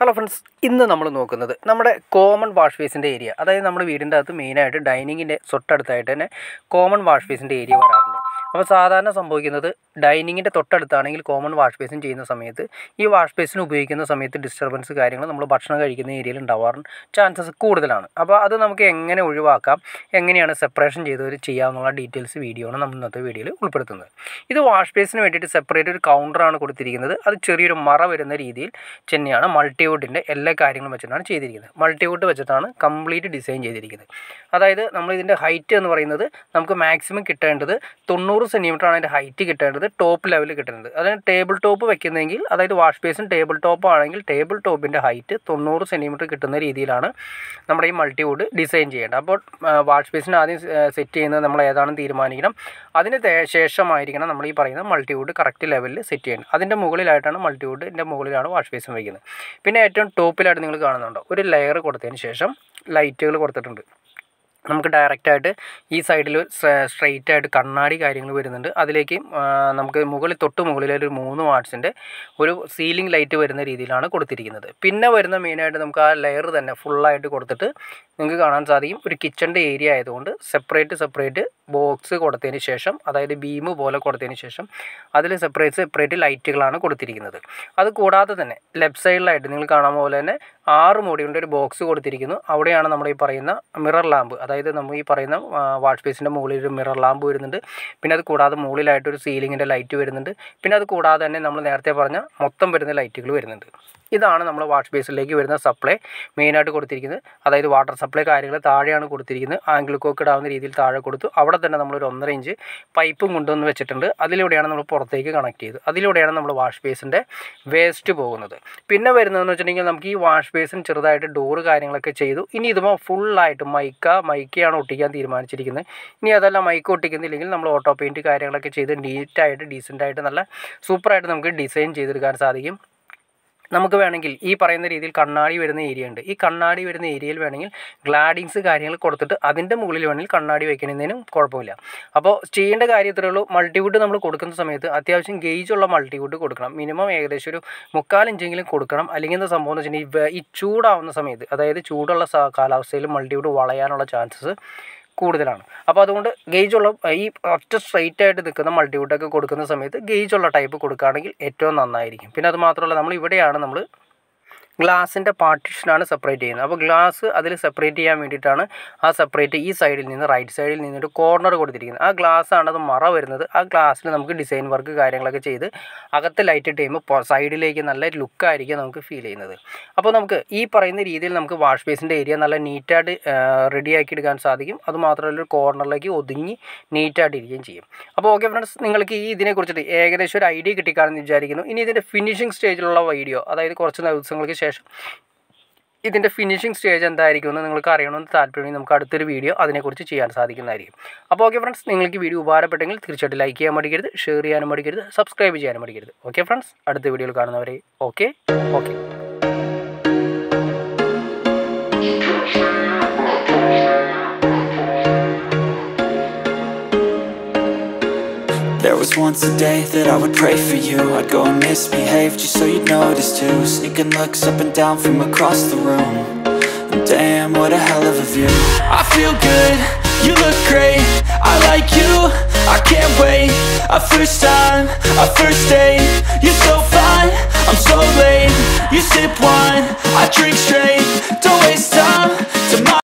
hello friends ഇന്ന് നമ്മൾ നോക്കുന്നത് നമ്മുടെ കോമൺ വാഷ് ബേസിൻ്റെ ഏരിയ അതായത് നമ്മുടെ വീടിൻ്റെ അകത്ത് മെയിനായിട്ട് ഡൈനിങ്ങിൻ്റെ തൊട്ടടുത്തായിട്ട് തന്നെ കോമൺ വാഷ് ബേസിൻ്റെ ഏരിയ വരാറുണ്ട് അപ്പോൾ സാധാരണ സംഭവിക്കുന്നത് ഡൈനിങ്ങിൻ്റെ തൊട്ടടുത്താണെങ്കിൽ കോമൺ വാഷ് ബേസിൻ ചെയ്യുന്ന സമയത്ത് ഈ വാഷ് ബേസിൻ ഉപയോഗിക്കുന്ന സമയത്ത് ഡിസ്റ്റർബൻസ് കാര്യങ്ങൾ നമ്മൾ ഭക്ഷണം കഴിക്കുന്ന ഏരിയയിൽ ഉണ്ടാവാറുണ്ട് ചാൻസസ് കൂടുതലാണ് അപ്പോൾ അത് നമുക്ക് എങ്ങനെ ഒഴിവാക്കാം എങ്ങനെയാണ് സെപ്പറേഷൻ ചെയ്തവർ ചെയ്യാമെന്നുള്ള ഡീറ്റെയിൽസ് വീഡിയോ ആണ് നമ്മൾ ഇന്നത്തെ വീഡിയോയിൽ ഉൾപ്പെടുത്തുന്നത് ഇത് വാഷ് ബേസിന് വേണ്ടിയിട്ട് സെപ്പറേറ്റ് ഒരു കൗണ്ടറാണ് കൊടുത്തിരിക്കുന്നത് അത് ചെറിയൊരു മറ വരുന്ന രീതിയിൽ തന്നെയാണ് മൾട്ടിവുഡിൻ്റെ എല്ലാ കാര്യങ്ങളും വെച്ചിട്ടാണ് ചെയ്തിരിക്കുന്നത് മൾട്ടിവുഡ് വെച്ചിട്ടാണ് കംപ്ലീറ്റ് ഡിസൈൻ ചെയ്തിരിക്കുന്നത് അതായത് നമ്മൾ ഇതിൻ്റെ ഹൈറ്റ് എന്ന് പറയുന്നത് നമുക്ക് മാക്സിമം കിട്ടേണ്ടത് തൊണ്ണൂറ് സെൻറ്റിമീറ്റർ ആണ് അതിൻ്റെ ഹൈറ്റ് കിട്ടേണ്ടത് ടോപ്പ് ലെവലിൽ കിട്ടുന്നത് അതായത് ടേബിൾ ടോപ്പ് വെക്കുന്നതെങ്കിൽ അതായത് വാഷ് ബേസിൻ ടേബിൾ ടോപ്പ് ആണെങ്കിൽ ടേബിൾ ടോപ്പിൻ്റെ ഹൈറ്റ് തൊണ്ണൂറ് സെൻറ്റിമീറ്റർ കിട്ടുന്ന രീതിയിലാണ് നമ്മുടെ ഈ മൾട്ടിവുഡ് ഡിസൈൻ ചെയ്യേണ്ടത് അപ്പോൾ വാഷ് ബേസിന് ആദ്യം സെറ്റ് ചെയ്യുന്നത് നമ്മൾ ഏതാണെന്ന് തീരുമാനിക്കണം അതിന് തേ- ശേഷമായിരിക്കണം നമ്മൾ ഈ പറയുന്ന മൾട്ടിവുഡ് കറക്റ്റ് ലെവലിൽ സെറ്റ് ചെയ്യേണ്ടത് അതിൻ്റെ മുകളിലായിട്ടാണ് മൾട്ടിവുഡിൻ്റെ മുകളിലാണ് വാഷ് ബേസിൻ വയ്ക്കുന്നത് പിന്നെ ഏറ്റവും ടോപ്പിലായിട്ട് നിങ്ങൾ കാണുന്നുണ്ടോ ഒരു ലെയർ കൊടുത്തതിന് ശേഷം ലൈറ്റുകൾ കൊടുത്തിട്ടുണ്ട് നമുക്ക് ഡയറക്റ്റായിട്ട് ഈ സൈഡിൽ സ്ട്രെയിറ്റ് ആയിട്ട് കണ്ണാടി കാര്യങ്ങൾ വരുന്നുണ്ട് അതിലേക്ക് ആ, നമുക്ക് മുകളിൽ തൊട്ട് മുകളിൽ ഒരു മൂന്ന് വാട്ട്സിൻ്റെ ഒരു സീലിംഗ് ലൈറ്റ് വരുന്ന രീതിയിലാണ് കൊടുത്തിരിക്കുന്നത് പിന്നെ വരുന്ന മെയിനായിട്ട് നമുക്ക് ആ ലെയർ തന്നെ ഫുള്ളായിട്ട് കൊടുത്തിട്ട് നിങ്ങൾക്ക് കാണാൻ സാധിക്കും ഒരു കിച്ചണിൻ്റെ ഏരിയ ആയതുകൊണ്ട് സെപ്പറേറ്റ് സെപ്പറേറ്റ് ബോക്സ് കൊടുത്തതിന് ശേഷം അതായത് ബീം പോലെ കൊടുത്തതിന് ശേഷം അതിൽ സെപ്പറേറ്റ് സെപ്പറേറ്റ് ലൈറ്റുകളാണ് കൊടുത്തിരിക്കുന്നത് അത് കൂടാതെ തന്നെ ലെഫ്റ്റ് സൈഡിലായിട്ട് നിങ്ങൾ കാണാൻ പോലെ തന്നെ ആറ് മോഡിയുടെ ഒരു ബോക്സ് കൊടുത്തിരിക്കുന്നു അവിടെയാണ് നമ്മൾ ഈ പറയുന്ന മിറർ ലാമ്പ് അതായത് നമ്മൾ ഈ പറയുന്ന വാഷ് ബേസിൻ്റെ മുകളിൽ ഒരു മിറർ ലാമ്പ് വരുന്നുണ്ട് പിന്നെ അത് കൂടാതെ മുകളിലായിട്ട് ഒരു സീലിങ്ങിൻ്റെ ലൈറ്റ് വരുന്നുണ്ട് പിന്നെ അത് കൂടാതെ തന്നെ നമ്മൾ നേരത്തെ പറഞ്ഞ മൊത്തം വരുന്ന ലൈറ്റുകൾ വരുന്നുണ്ട് ഇതാണ് നമ്മൾ വാഷ് ബേസിലേക്ക് വരുന്ന സപ്ലൈ മെയിനായിട്ട് കൊടുത്തിരിക്കുന്നത് അതായത് വാട്ടർ സപ്ലൈ കാര്യങ്ങൾ താഴെയാണ് കൊടുത്തിരിക്കുന്നത് ആംഗിൾ കോക്ക് ഇടാവുന്ന രീതിയിൽ താഴെ കൊടുത്തു അവിടെ തന്നെ നമ്മളൊരു ഒന്നര ഇഞ്ച് പൈപ്പും കൊണ്ടുവന്ന് വെച്ചിട്ടുണ്ട് അതിലൂടെയാണ് നമ്മൾ പുറത്തേക്ക് കണക്ട് ചെയ്ത് അതിലൂടെയാണ് നമ്മൾ വാഷ് ബേസിൻ്റെ വേസ്റ്റ് പോകുന്നത് പിന്നെ വരുന്നതെന്ന് വെച്ചിട്ടുണ്ടെങ്കിൽ നമുക്ക് ഈ വാഷ് ബേസിൻ ചെറുതായിട്ട് ഡോറ് കാര്യങ്ങളൊക്കെ ചെയ്തു ഇനി ഇതുമ്പോൾ ഫുള്ളായിട്ട് മൈക്ക മൈക്കയാണ് ഒട്ടിക്കാൻ തീരുമാനിച്ചിരിക്കുന്നത് ഇനി അതല്ല മൈക്ക് ഒട്ടിക്കുന്നില്ലെങ്കിൽ നമ്മൾ ഓട്ടോ പെയിൻറ്റ് കാര്യങ്ങളൊക്കെ ചെയ്ത് നീറ്റായിട്ട് ഡീസൻ്റായിട്ട് നല്ല സൂപ്പറായിട്ട് നമുക്ക് ഡിസൈൻ ചെയ്തെടുക്കാൻ സാധിക്കും നമുക്ക് വേണമെങ്കിൽ ഈ പറയുന്ന രീതിയിൽ കണ്ണാടി വരുന്ന ഏരിയ ഉണ്ട് ഈ കണ്ണാടി വരുന്ന ഏരിയയിൽ വേണമെങ്കിൽ ഗ്ലാഡിങ്സ് കാര്യങ്ങൾ കൊടുത്തിട്ട് അതിൻ്റെ മുകളിൽ വേണമെങ്കിൽ കണ്ണാടി വയ്ക്കണതിനും കുഴപ്പമില്ല അപ്പോൾ ചെയ്യേണ്ട കാര്യം ഇത്രയേ ഉള്ളൂ മൾട്ടിവുഡ് നമ്മൾ കൊടുക്കുന്ന സമയത്ത് അത്യാവശ്യം ഗേജുള്ള മൾട്ടിവുഡ് കൊടുക്കണം മിനിമം ഏകദേശം ഒരു മുക്കാൽ ഇഞ്ചെങ്കിലും കൊടുക്കണം അല്ലെങ്കിൽ എന്താ സംഭവം എന്ന് വെച്ചിട്ടുണ്ടെങ്കിൽ ഈ ചൂടാവുന്ന സമയത്ത് അതായത് ചൂടുള്ള സ- കാലാവസ്ഥയിൽ മൾട്ടിവുഡ് വളയാനുള്ള ചാൻസസ് കൂടുതലാണ് അപ്പോൾ അതുകൊണ്ട് ഗേജുള്ള ഈ ഒറ്റ സ്ട്രൈറ്റ് ആയിട്ട് നിൽക്കുന്ന മൾട്ടിവുഡൊക്കെ കൊടുക്കുന്ന സമയത്ത് ഗേജുള്ള ടൈപ്പ് കൊടുക്കുകയാണെങ്കിൽ ഏറ്റവും നന്നായിരിക്കും പിന്നെ അത് മാത്രമല്ല നമ്മൾ ഇവിടെയാണ് നമ്മൾ ഗ്ലാസിൻ്റെ പാർട്ടീഷനാണ് സെപ്പറേറ്റ് ചെയ്യുന്നത് അപ്പോൾ ഗ്ലാസ് അതിൽ സെപ്പറേറ്റ് ചെയ്യാൻ വേണ്ടിയിട്ടാണ് ആ സെപ്പറേറ്റ് ഈ സൈഡിൽ നിന്ന് റൈറ്റ് സൈഡിൽ നിന്നൊരു കോർണർ കൊടുത്തിരിക്കുന്നത് ആ ഗ്ലാസ് ആണ് അത് മറ വരുന്നത് ആ ഗ്ലാസ്സിൽ നമുക്ക് ഡിസൈൻ വർക്ക് കാര്യങ്ങളൊക്കെ ചെയ്ത് അകത്ത് ലൈറ്റ് ഇട്ട് കഴിയുമ്പോൾ സൈഡിലേക്ക് നല്ല ലുക്കായിരിക്കും നമുക്ക് ഫീൽ ചെയ്യുന്നത് അപ്പോൾ നമുക്ക് ഈ പറയുന്ന രീതിയിൽ നമുക്ക് വാഷ് ബേസിൻ്റെ ഏരിയ നല്ല നീറ്റായിട്ട് റെഡിയാക്കി എടുക്കാൻ സാധിക്കും അത് മാത്രമല്ല ഒരു കോർണറിലേക്ക് ഒതുങ്ങി നീറ്റായിട്ട് ഇരിക്കുകയും ചെയ്യും അപ്പോൾ ഓക്കെ ഫ്രണ്ട്സ് നിങ്ങൾക്ക് ഈ ഇതിനെക്കുറിച്ചിട്ട് ഏകദേശം ഒരു ഐഡിയ കിട്ടിക്കാണെന്ന് വിചാരിക്കുന്നു ഇനി ഇതിൻ്റെ ഫിനിഷിംഗ് സ്റ്റേജിലുള്ള വീഡിയോ അതായത് കുറച്ച് ദിവസങ്ങൾക്ക് ശേഷം ഇതിൻ്റെ ഫിനിഷിംഗ് സ്റ്റേജ് എന്തായിരിക്കുമെന്ന് നിങ്ങൾക്ക് അറിയണമെന്ന് താല്പര്യമെങ്കിൽ നമുക്ക് അടുത്തൊരു വീഡിയോ അതിനെക്കുറിച്ച് ചെയ്യാൻ സാധിക്കുന്നതായിരിക്കും അപ്പോൾ ഓക്കെ ഫ്രണ്ട്സ് നിങ്ങൾക്ക് ഈ വീഡിയോ ഉപകാരപ്പെട്ടെങ്കിൽ തീർച്ചയായിട്ടും ലൈക്ക് ചെയ്യാൻ മടിക്കരുത് ഷെയർ ചെയ്യാനും മടിക്കരുത് സബ്സ്ക്രൈബ് ചെയ്യാനും മടിക്കരുത് ഓക്കെ ഫ്രണ്ട്സ് അടുത്ത വീഡിയോയിൽ കാണുന്നവരെ okay okay There was once a day that I would pray for you I'd go and misbehave just so you'd notice too Sneaking looks up and down from across the room And Damn, what a hell of a view I feel good, you look great I like you, I can't wait A first time, a first date You're so fine, I'm so late You sip wine, I drink straight